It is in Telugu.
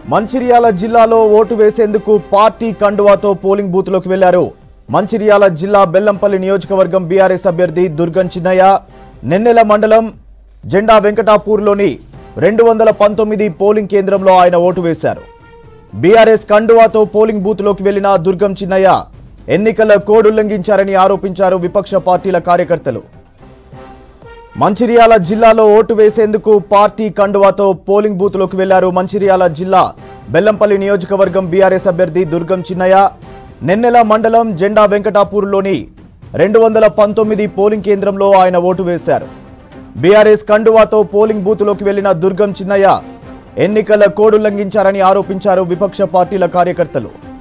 మంచిర్యాల జిల్లాలో ఓటు వేసేందుకు పార్టీ కండువాతో పోలింగ్ బూత్లోకి వెళ్లారు మంచిర్యాల జిల్లా బెల్లంపల్లి నియోజకవర్గం బీఆర్ఎస్ అభ్యర్థి దుర్గం చిన్నయ్య నెన్నెల మండలం జెండా వెంకటాపూర్లోని రెండు వందల పంతొమ్మిది పోలింగ్ కేంద్రంలో ఆయన ఓటు వేశారు బీఆర్ఎస్ కండువాతో పోలింగ్ బూత్లోకి వెళ్లిన దుర్గం చిన్నయ్య ఎన్నికల కోడ్ ఉల్లంఘించారని ఆరోపించారు విపక్ష పార్టీల కార్యకర్తలు మంచిర్యాల జిల్లాలో ఓటు వేసేందుకు పార్టీ కండువాతో పోలింగ్ బూత్లోకి వెళ్లారు మంచిర్యాల జిల్లా బెల్లంపల్లి నియోజకవర్గం బీఆర్ఎస్ అభ్యర్థి దుర్గం చిన్నయ్య నెన్నెల మండలం జెండా వెంకటాపూర్లోని రెండు వందల పంతొమ్మిది పోలింగ్ కేంద్రంలో ఆయన ఓటు వేశారు బీఆర్ఎస్ కండువాతో పోలింగ్ బూత్లోకి వెళ్లిన దుర్గం చిన్నయ్య ఎన్నికల కోడ్ ఉల్లంఘించారని ఆరోపించారు విపక్ష పార్టీల కార్యకర్తలు